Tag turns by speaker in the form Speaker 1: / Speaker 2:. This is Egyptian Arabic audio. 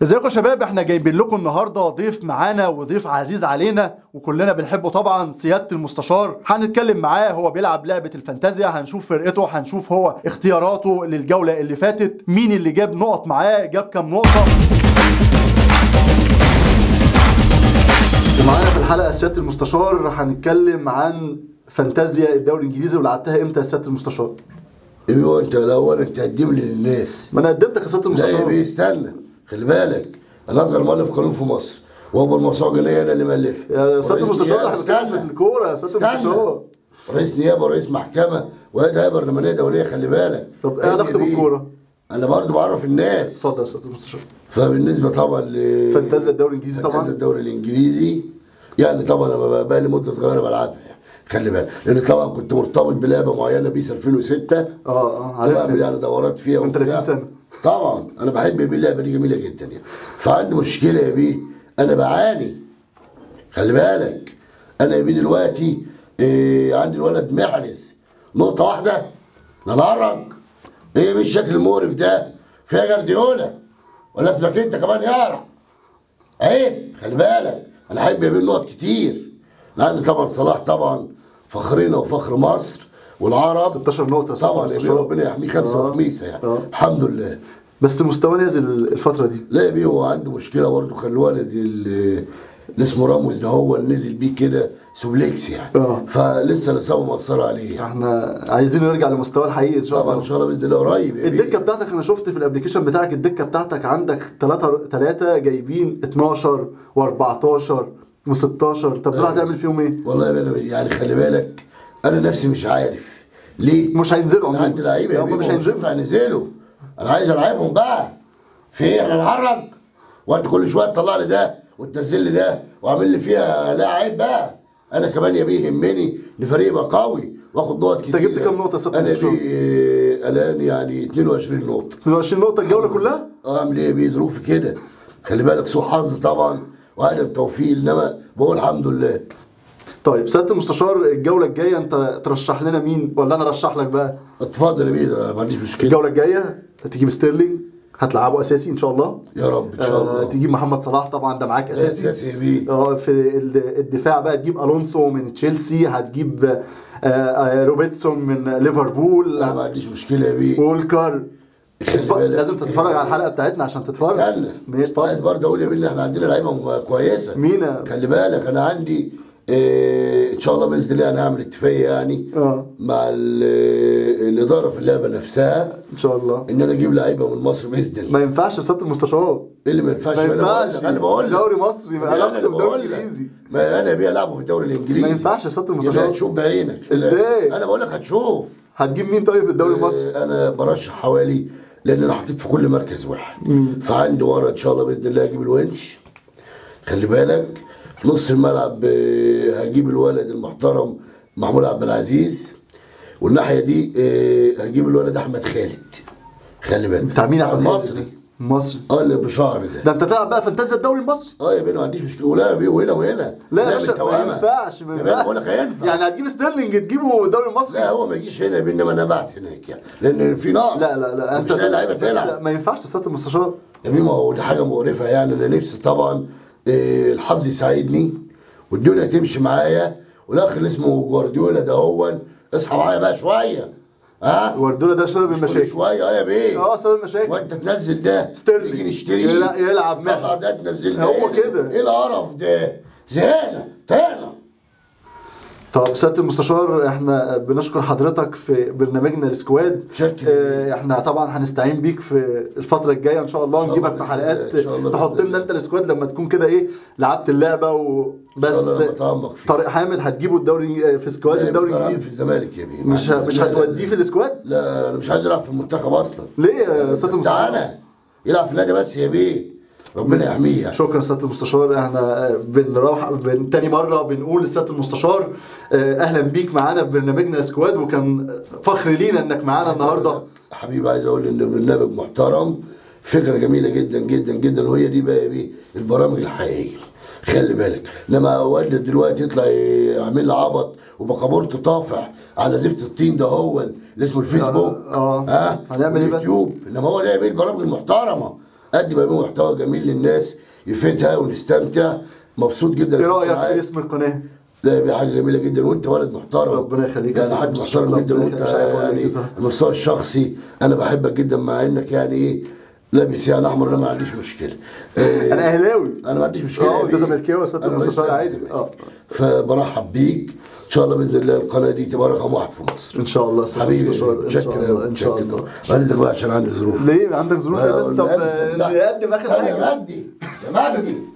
Speaker 1: ازيكم يا شباب احنا جايبين لكم النهارده ضيف معانا وضيف عزيز علينا وكلنا بنحبه طبعا سياده المستشار هنتكلم معاه هو بيلعب لعبه الفانتازيا هنشوف فرقته هنشوف هو اختياراته للجوله اللي فاتت مين اللي جاب نقط معاه جاب كام نقطه ومعانا في الحلقه سياده المستشار هنتكلم عن فانتازيا الدوري الانجليزي ولعبتها امتى يا سياده المستشار
Speaker 2: ايوه انت الاول انت تقدم لي للناس
Speaker 1: ما انا قدمتك يا سياده
Speaker 2: لا يا
Speaker 1: المستشار
Speaker 2: بيه استنى خلي بالك انا اصغر مؤلف قانون في مصر واكبر موسوعه جنائيه انا اللي مالفها
Speaker 1: يا سياده
Speaker 2: ورئيس
Speaker 1: المستشار
Speaker 2: نيابة-
Speaker 1: احنا بنتكلم في
Speaker 2: استنى
Speaker 1: الكوره يا سياده
Speaker 2: استنى.
Speaker 1: المستشار
Speaker 2: رئيس نيابه ورئيس محكمه وهيئه برلمانيه دوليه خلي بالك
Speaker 1: طب ايه علاقته
Speaker 2: يا بيه؟
Speaker 1: بالكوره؟
Speaker 2: انا برضه بعرف الناس
Speaker 1: اتفضل يا استاذ المستشار
Speaker 2: فبالنسبه طبعا ل
Speaker 1: فانتازيا الدوري الانجليزي
Speaker 2: فانتازيا
Speaker 1: طبعا
Speaker 2: الدوري الانجليزي يعني طبعا انا بقى لي مده صغيره بلعبها خلي بالك لان طبعا كنت مرتبط بلعبه معينه بيس 2006
Speaker 1: اه اه
Speaker 2: بعمل
Speaker 1: عارف
Speaker 2: يعني دورات فيها
Speaker 1: من 30
Speaker 2: وبتاع.
Speaker 1: سنة.
Speaker 2: طبعا انا بحب بيه اللعبه دي جميله جدا يعني فعندي مشكله يا بيه انا بعاني خلي بالك انا يا بيه دلوقتي إيه عندي الولد محرز نقطه واحده نهرج ايه يا بيه الشكل المقرف ده فيها جارديولا ولا اسمك انت كمان يعرف عيب خلي بالك انا احب يا بيه النقط كتير لان طبعا صلاح طبعا فخرنا وفخر مصر والعرب
Speaker 1: 16 نقطة يا سيادة
Speaker 2: طبعا يا بيه
Speaker 1: المستشار.
Speaker 2: ربنا يحميه خمسه
Speaker 1: آه.
Speaker 2: وخميسه يعني
Speaker 1: آه.
Speaker 2: الحمد لله
Speaker 1: بس مستواه نازل الفترة دي
Speaker 2: لا يا بيه هو عنده مشكله برضه خلي الولد اللي اللي اسمه راموس ده هو اللي نزل بيه كده سوبليكس يعني
Speaker 1: آه.
Speaker 2: فلسه الاصابه مأثره عليه يعني.
Speaker 1: احنا عايزين نرجع لمستواه الحقيقي ان شاء
Speaker 2: طبعا ان
Speaker 1: الله
Speaker 2: شاء الله باذن الله قريب يا
Speaker 1: الدكة
Speaker 2: بيه
Speaker 1: بتاعتك انا شفت في الابلكيشن بتاعك الدكة بتاعتك عندك ثلاثة ثلاثة جايبين 12 و14 و16 طب دول هتعمل فيهم ايه؟
Speaker 2: والله يا بيه يعني خلي بالك انا نفسي مش عارف ليه
Speaker 1: مش هينزلوا
Speaker 2: انا
Speaker 1: عموما.
Speaker 2: عندي لعيبه يا
Speaker 1: هم
Speaker 2: بيه
Speaker 1: مش
Speaker 2: مش
Speaker 1: هينزلوا
Speaker 2: هينفع نزلوا انا عايز العبهم بقى في ايه احنا نعرج وانت كل شويه تطلع لي ده وتنزل لي ده واعمل لي فيها لا عيب بقى انا كمان يا بيه يهمني ان فريق يبقى قوي واخد نقط كتير
Speaker 1: جبت كام نقطة يا سيادة
Speaker 2: انا يا
Speaker 1: المستشار؟
Speaker 2: بيه الان يعني 22 نقطه
Speaker 1: 22 نقطة الجولة كلها؟
Speaker 2: اعمل ايه بيه ظروفي كده خلي بالك سوء حظ طبعا وعدم توفيق انما بقول الحمد لله
Speaker 1: طيب سيادة المستشار الجولة الجاية انت ترشح لنا مين ولا انا ارشح لك بقى؟
Speaker 2: اتفضل يا بيه ما عنديش مشكله
Speaker 1: الجولة الجاية هتجيب ستيرلينج هتلعبه اساسي ان شاء الله
Speaker 2: يا رب ان شاء
Speaker 1: آه
Speaker 2: الله
Speaker 1: تجيب محمد صلاح طبعا ده معاك اساسي
Speaker 2: اساسي يا بيه
Speaker 1: اه في ال- الدفاع بقى تجيب الونسو من تشيلسي هتجيب آه، آه، روبرتسون من ليفربول
Speaker 2: لا ما عنديش مشكله يا بيه
Speaker 1: وولكر
Speaker 2: خلي
Speaker 1: تتف-
Speaker 2: بالك.
Speaker 1: لازم تتفرج على الحلقه بتاعتنا عشان تتفرج
Speaker 2: استنى
Speaker 1: ماشي
Speaker 2: عايز
Speaker 1: طيب
Speaker 2: برضه اقول يا بيه ان احنا عندنا لعيبه م- كويسه
Speaker 1: مين
Speaker 2: خلي بالك انا عندي إيه ان شاء الله باذن الله انا هعمل اتفاقيه يعني
Speaker 1: اه
Speaker 2: مع ال- الاداره في اللعبه نفسها
Speaker 1: ان شاء الله
Speaker 2: ان انا اجيب لعيبه من مصر باذن الله
Speaker 1: ما ينفعش يا سياده المستشار
Speaker 2: ايه اللي ما ينفعش
Speaker 1: ما
Speaker 2: انا بقول
Speaker 1: ينفعش
Speaker 2: لك انا بقول لك
Speaker 1: دوري مصري ما
Speaker 2: أنا
Speaker 1: علاقته
Speaker 2: اللي
Speaker 1: بالدوري
Speaker 2: بقول لك.
Speaker 1: الانجليزي
Speaker 2: ما انا بيه العبه في الدوري الانجليزي
Speaker 1: ما ينفعش يا سياده
Speaker 2: يبقى
Speaker 1: المستشار
Speaker 2: هتشوف بعينك
Speaker 1: إزاي؟
Speaker 2: انا بقول لك هتشوف
Speaker 1: هتجيب مين طيب في الدوري المصري
Speaker 2: آه، انا برشح حوالي لان انا حطيت في كل مركز واحد فعندي ورا ان شاء الله باذن الله هجيب الونش خلي بالك في نص الملعب آه، هجيب الولد المحترم محمود عبد العزيز والناحيه دي آه، هجيب الولد احمد خالد خلي بالك
Speaker 1: بتاع مين يا أحمد خالد؟
Speaker 2: مصري
Speaker 1: مصري
Speaker 2: اه اللي بشعر ده
Speaker 1: ده انت تلعب بقى فانتازيا الدوري المصري
Speaker 2: اه يا بيه ما عنديش مشكله ولا يا بيه وهنا وهنا
Speaker 1: لا يا
Speaker 2: نعمل
Speaker 1: باشا ما
Speaker 2: توأمة.
Speaker 1: ينفعش ما
Speaker 2: يا بيه أنا
Speaker 1: ينفعش
Speaker 2: بقول لك هينفع
Speaker 1: يعني هتجيب ستيرلينج تجيبه الدوري المصري
Speaker 2: لا هو ما يجيش هنا يا بيه انما انا بعت هناك يعني لان في نقص
Speaker 1: لا لا لا
Speaker 2: مش لاقي لعيبه
Speaker 1: بس
Speaker 2: تلعب
Speaker 1: ما ينفعش يا سياده المستشار
Speaker 2: يا بيه ما هو دي حاجه مقرفه يعني انا نفسي طبعا آه، الحظ يساعدني والدنيا تمشي معايا والاخ اللي اسمه جوارديولا ده هو اصحى معايا بقى شويه ها
Speaker 1: جوارديولا ده سبب
Speaker 2: مش كل
Speaker 1: المشاكل
Speaker 2: شويه اه يا بيه
Speaker 1: اه سبب المشاكل
Speaker 2: وانت تنزل ده
Speaker 1: ستيرلينج.
Speaker 2: نيجي نشتريه
Speaker 1: يلا- يلعب
Speaker 2: طلع
Speaker 1: محرز.
Speaker 2: ده تنزل
Speaker 1: هو
Speaker 2: ده.
Speaker 1: كده.
Speaker 2: ايه القرف ده زهقنا طهقنا
Speaker 1: طب سياده المستشار احنا بنشكر حضرتك في برنامجنا السكواد
Speaker 2: شكرا.
Speaker 1: اه احنا طبعا هنستعين بيك في الفتره الجايه ان شاء الله
Speaker 2: إن شاء
Speaker 1: نجيبك
Speaker 2: الله
Speaker 1: في
Speaker 2: بإذن
Speaker 1: حلقات
Speaker 2: الله. إن شاء الله
Speaker 1: تحط
Speaker 2: بإذن
Speaker 1: لنا
Speaker 2: الله.
Speaker 1: انت السكواد لما تكون كده ايه لعبت اللعبه
Speaker 2: ان
Speaker 1: وبس
Speaker 2: شاء الله لما اتعمق فيه
Speaker 1: طارق حامد هتجيبه الدوري في سكواد
Speaker 2: لا،
Speaker 1: الدوري
Speaker 2: يبقى
Speaker 1: الانجليزي
Speaker 2: في الزمالك يا بيه
Speaker 1: مش ه- مش
Speaker 2: لا، لا،
Speaker 1: هتوديه في السكواد
Speaker 2: لا انا مش عايز العب في المنتخب اصلا
Speaker 1: ليه يا سياده المستشار
Speaker 2: تعالى يلعب في النادي بس يا بيه ربنا يحميه يعني.
Speaker 1: شكرا سياده المستشار احنا آه، بنروح بن... تاني مره بنقول لسياده المستشار آه، اهلا بيك معانا في برنامجنا سكواد وكان فخر لينا انك معانا النهارده
Speaker 2: حبيبي عايز اقول ان برنامج محترم فكره جميله جدا جدا جدا وهي دي بقى يا بيه البرامج الحقيقيه خلي بالك لما والد دلوقتي يطلع يعمل لي عبط وبقابورته طافح على زفت الطين ده هو اللي اسمه الفيسبوك
Speaker 1: آه، آه.
Speaker 2: ها
Speaker 1: هنعمل إيه بس؟
Speaker 2: اليوتيوب انما هو ده يا بيه البرامج المحترمه قدم يا بيه محتوى جميل للناس يفيدها ونستمتع مبسوط جدا
Speaker 1: ايه
Speaker 2: إن أنا
Speaker 1: رايك
Speaker 2: معاك.
Speaker 1: في اسم القناه
Speaker 2: لا يا بيه حاجه جميله جدا وانت ولد محترم
Speaker 1: ربنا يخليك يا
Speaker 2: يعني
Speaker 1: سيدي.
Speaker 2: حد محترم جدا
Speaker 1: ربنا
Speaker 2: وانت
Speaker 1: يخليك. مش عارف أقول لك إيه
Speaker 2: يعني
Speaker 1: صح.
Speaker 2: المستوى الشخصي انا بحبك جدا مع انك يعني ايه لابس يعني احمر انا ما عنديش مشكله آه،
Speaker 1: انا اهلاوي
Speaker 2: انا ما عنديش مشكله
Speaker 1: اه
Speaker 2: يا
Speaker 1: انت
Speaker 2: بيه.
Speaker 1: زملكاوي يا استاذ
Speaker 2: أنا
Speaker 1: المستشار
Speaker 2: ماليش
Speaker 1: عادي
Speaker 2: دعوة
Speaker 1: اه
Speaker 2: فبرحب بيك ان شاء الله باذن الله القناه دي تبقى رقم واحد في مصر
Speaker 1: ان شاء الله يا استاذ
Speaker 2: حبيبي
Speaker 1: المستشار ان شاء
Speaker 2: متشكر
Speaker 1: الله
Speaker 2: أوي،
Speaker 1: ان شاء
Speaker 2: متشكر
Speaker 1: الله
Speaker 2: أوي. عايزك بقى عشان عندي ظروف
Speaker 1: ليه عندك ظروف يا بس طب
Speaker 2: لا، لا، لا.
Speaker 1: نقدم اخر
Speaker 2: ثانية
Speaker 1: حاجه
Speaker 2: يا مجدي يا مجدي